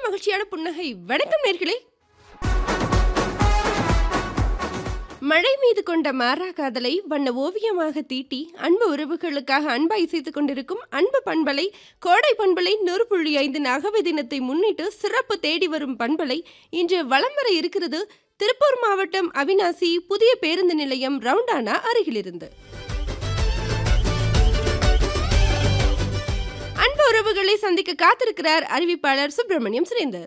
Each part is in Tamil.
மகிழ்ச்சியான புன்னகை வணக்கம் நேர்களே மழை மீது கொண்ட மாறா காதலை வண்ண ஓவியமாக தீட்டி அன்பு உறவுகளுக்காக அன்பாய் இசைத்துக் கொண்டிருக்கும் அன்பு பண்பலை கோடை பண்பலை நூறு புள்ளி ஐந்து நகவை தினத்தை முன்னிட்டு சிறப்பு தேடி வரும் பண்பலை இன்று வலம் வர இருக்கிறது திருப்பூர் மாவட்டம் அவினாசி புதிய பேருந்து நிலையம் ரவுண்டானா அருகிலிருந்து அன்பு உறவுகளை சந்திக்க காத்திருக்கிறார் அறிவிப்பாளர் சுப்பிரமணியம் சுரேந்தர்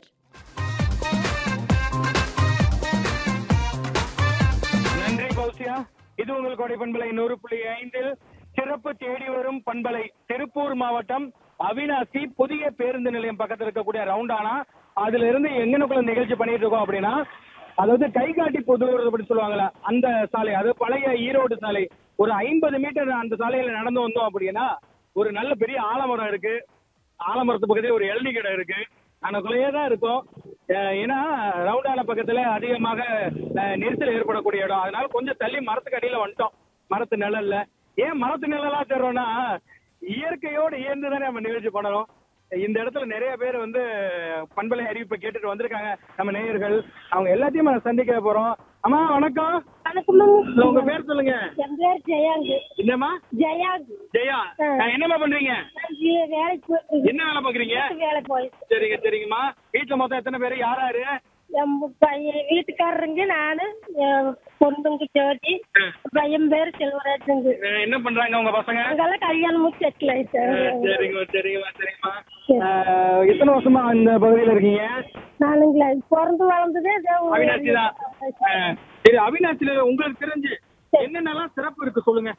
நன்றி கௌசியா இது உங்கள் கோடை பண்பலை நூறு புள்ளி ஐந்தில் சிறப்பு தேடி வரும் பண்பலை திருப்பூர் மாவட்டம் அவினாசி புதிய பேருந்து நிலையம் பக்கத்துல இருக்கக்கூடிய ரவுண்டானா அதுல இருந்து எங்கனக்குள்ள நிகழ்ச்சி பண்ணிட்டு இருக்கோம் அப்படின்னா அதாவது கைகாட்டி பொதுவர் அப்படி சொல்லுவாங்கல்ல அந்த சாலை அது பழைய ஈரோடு சாலை ஒரு ஐம்பது மீட்டர் அந்த சாலையில நடந்து வந்தோம் அப்படின்னா ஒரு நல்ல பெரிய ஆலமரம் இருக்கு ஆலமரத்து பக்கத்துல ஒரு எல்டி கடை இருக்கு அங்கக்குள்ளேயே தான் இருக்கும் அஹ் ஏன்னா ரவுண்டான பக்கத்துல அதிகமாக அஹ், நெரிசல் ஏற்படக்கூடிய இடம் அதனால கொஞ்சம் தள்ளி மரத்துக்கு அடியில வந்துட்டோம் மரத்து நிழல்ல ஏன் மரத்து நிழலா தர்றோம்னா இயற்கையோடு இயந்து தானே நம்ம நிகழ்ச்சி பண்ணணும் இந்த இடத்துல நிறைய பேர் வந்து பண்பலை அறிவிப்பை கேட்டுட்டு வந்திருக்காங்க நம்ம நேயர்கள் அவங்க எல்லாத்தையும் நம்ம சந்திக்க போறோம் அம்மா வணக்கம் வணக்கம் இல்ல, உங்க பேர் சொல்லுங்க என் பேர் ஜெயாங்கு என்னம்மா ஜெயாங்கு ஜெயா அஹ், என்னம்மா பண்றீங்க நான் ஜி- வேலைக்கு போயிட்டு என்ன வேலை பாக்குறீங்க வேலை போய் சரிங்க சரிங்கம்மா வீட்டுல மொத்தம் எத்தனை பேர் யார் யாரு என் பையன் வீட்டுக்காரருங்க நானு என் பொண்ணுங்க ஜோதி பையன் பேர் செல்வராஜுங்க அஹ் என்ன பண்றாங்க உங்க பசங்க அங்கெல்லாம் கல்யாணம் முடிச்சு செட்டில் ஆயிட்டு அஹ் சரிங்க சரிங்கம்மா சரிங்கம்மா அஹ் எத்தனை வருஷமா இந்த பகுதியில இருக்கீங்க நானுங்களா பிறந்து வளர்ந்ததே இதோ ஒரு- அவினாசி தான் அஹ் சரி அவினாசில உங்களுக்கு தெரிஞ்சு என்னென்னலாம் சிறப்பு இருக்கு சொல்லுங்க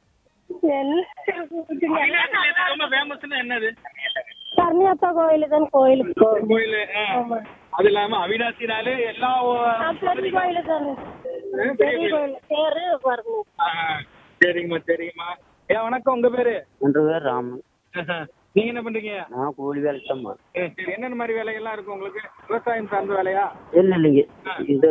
என்ன இருக்குதுங்க? அவினாசில எது ரொம்ப ஃபேமஸ்னா என்னது கர்ணியாத்தா கோயிலு தான் கோயிலுக்கு போகும் கோயில் அது இல்லாம அவினாசினாலே எல்லா பெரிய கோயிலு தானே அஹ் பெரிய கோயில் பேரு வரணும் அஹ் சரிங்கம்மா சரிங்கம்மா ஏன் வணக்கம் உங்க பேரு என் பேர் ராமன் நீங்க என்ன பண்றீங்க நான் கூலி வேலைக்கு தான் போறேன் அஹ் சரி என்னென்ன மாதிரி வேலைகள்லாம் இருக்கு உங்களுக்கு விவசாயம் சார்ந்த வேலையா இல்லை இல்லைங்க இது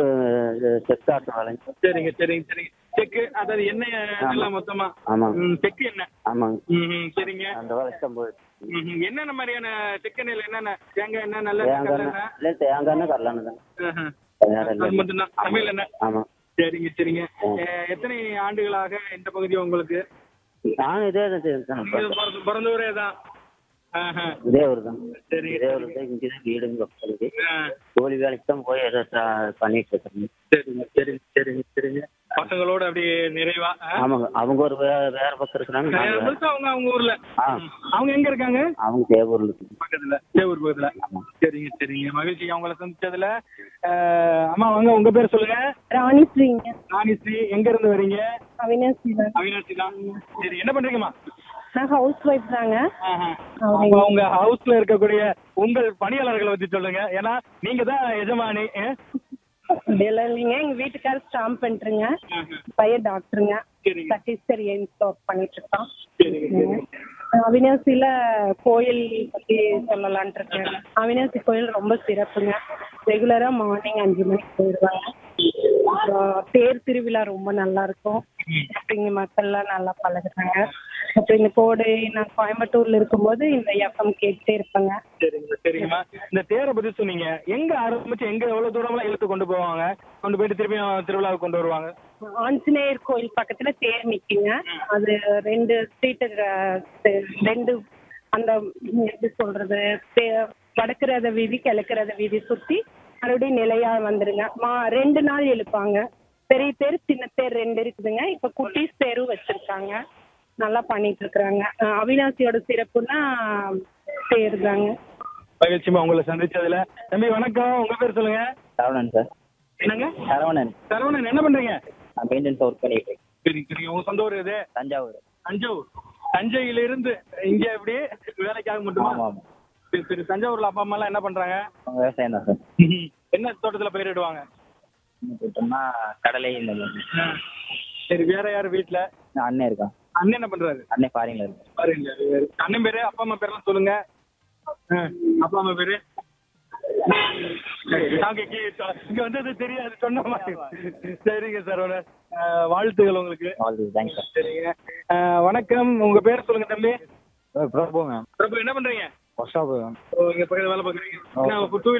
செக் ஆட்டம் வேலைங்க சரிங்க சரிங்க சரிங்க செக்கு அதாவது என்ன எல்லாம் மொத்தமா ஆமாங்க ம், செக்கு என்ன ஆமாங்க ம், சரிங்க அந்த வேலைக்கு தான் போயிட்டு ம், என்னென்ன மாதிரியான செக்கு எண்ணெயில் என்னென்ன தேங்காய் எண்ணெய் நல்ல தேங்காய் எண்ணெய் இல்லை தேங்காய் எண்ணெய் கடலை எண்ணெய் தான் வேற அது இல்லை மட்டும்தான் சமையல் எண்ணெய் ஆமாம் சரிங்க சரிங்க அஹ், எத்தனை ஆண்டுகளாக இந்த பகுதி உங்களுக்கு நானும் இதே தான் செய்றேன். நீங்க பிறந்த- பிறந்த ஊரே தான் ஆஹா. இதே ஊர் தான் சரிங்க இதே ஊர் தான் இங்கே தான் வீடுங்க பக்கத்துக்கு ஆ, கூலி வேலைக்கு தான் போய் ஏதோ ச- பண்ணிட்டு இருக்கேன் சரிங்க சரிங்க சரிங்க சரிங்க பசங்களோட அப்படியே நிறைவா ஆ? ஆமாங்க அவங்க ஒரு வே வேற பக்கம் இருக்கிறாங்க நிறைய நாங்க வேற. புதுசா அவங்க அவங்க ஊர்ல ஆ அவங்க எங்க இருக்காங்க அவங்க தேவூர்ல இருக்கு பக்கத்துல தேவூர் பக்கத்துல சரிங்க சரிங்க மகிழ்ச்சி அவங்கள சந்திச்சதுல அஹ், அம்மா வாங்க உங்க பேர் சொல்லுங்க ராணி ஸ்ரீங்க ராணிஸ்ரீ எங்க இருந்து வரீங்க அவினாசி தான் அவினாசி தான் சரி என்ன பண்றீங்கம்மா நான் ஹவுஸ் ஒய்ஃப் தாங்க ஆஹா. அப்ப உங்க ஹவுஸ்ல இருக்கக்கூடிய உங்கள் பணியாளர்களை பத்தி சொல்லுங்க ஏன்னா நீங்க தான் எஜமானி ஆ? அப்படியெல்லாம் இல்லைங்க எங்க வீட்டுக்காரர் ஸ்டாம்ப் பண்ணிட்டுருங்க ஆஹா. பையன் டாக்டருங்க சரிங்க சத்தீஸ்கர் எய்ம்ஸ் ஒர்க் பண்ணிட்டு இருக்கோம் சரிங்க சரிங்க அவினாசியில கோயில் பத்தி சொல்லலான்ட்டு இருக்கேன் அவினாசி கோயில் ரொம்ப சிறப்புங்க ரெகுலரா மார்னிங் அஞ்சு மணிக்கு போயிடுவாங்க அப்புறம் தேர் திருவிழா ரொம்ப நல்லா இருக்கும் இங்க மக்கள்லாம் நல்லா பழகுறாங்க அப்புறம் இந்த கோடை நான் கோயம்புத்தூர்ல இருக்கும்போது இந்த எஃப்எம் கேட்டுட்டே இருப்பேங்க சரிங்க சரிங்கம்மா இந்த தேரை பத்தி சொன்னீங்க எங்க ஆரம்பிச்சு எங்க எவ்வளவு தூரம்லாம் இழுத்து கொண்டு போவாங்க கொண்டு போயிட்டு திருப்பியும் திருவிழாவுக்கு கொண்டு வருவாங்க ஆஞ்சநேயர் கோயில் பக்கத்துல தேர் நிக்குங்க அது ரெண்டு ஸ்ட்ரீட்டு ரெண்டு அந்த எப்படி சொல்றது தே- வடக்கு ரத வீதி கிழக்கு ரத வீதி சுத்தி மறுபடியும் நிலையா வந்துருங்க மா ரெண்டு நாள் இழுப்பாங்க பெரிய தேர் சின்ன தேர் ரெண்டு இருக்குதுங்க இப்ப குட்டீஸ் தேரும் வச்சிருக்காங்க நல்லா பண்ணிட்டு இருக்கிறாங்க அவினாசியோட சிறப்புன்னா தேர் தாங்க மகிழ்ச்சிமா உங்களை சந்திச்சதுல தம்பி வணக்கம் உங்க பேர் சொல்லுங்க சரவணன் சார் என்னங்க சரவணன் சரவணன் என்ன பண்றீங்க நான் மெயின்டெனன்ஸ் ஒர்க் பண்ணிட்டு இருக்கேன் சரி சரி உங்க சொந்த ஊர் இது தஞ்சாவூர் தஞ்சாவூர் தஞ்சையில இருந்து இங்க எப்படி வேலைக்காக மட்டுமா ஆமாம் ஆமாம் சரி சரி தஞ்சாவூர்ல அப்பா அம்மா எல்லாம் என்ன பண்றாங்க அவங்க விவசாயம் தான் சார் என்ன தோட்டத்துல பயிரிடுவாங்க இன்னும் போயிட்டோம்னா கடலை இந்த மாதிரி சரி வேற யார் வீட்ல நான் அண்ணன் இருக்கான் அண்ணன் என்ன பண்றாரு அண்ணன் ஃபாரின்ல இருக்கு பாருங்க அண்ணன் பேரு அப்பா அம்மா பேர்லாம் சொல்லுங்க ஆ, அப்பா அம்மா பேரு நாங்க கீ- இங்க வந்தது தெரியாது சொன்ன மாதிரி சரிங்க சார் வாழ்த்துகள் உங்களுக்கு ஆல் தி தேங்க்ஸ் சார் சரிங்க ஆ, வணக்கம் உங்க பேர் சொல்லுங்க தம்பி பிரபுங்க பிரபு என்ன பண்றீங்க ஒர்க் ஷாப்பு ஓ, இங்க பக்கத்துல வேலை பாக்குறீங்க டூ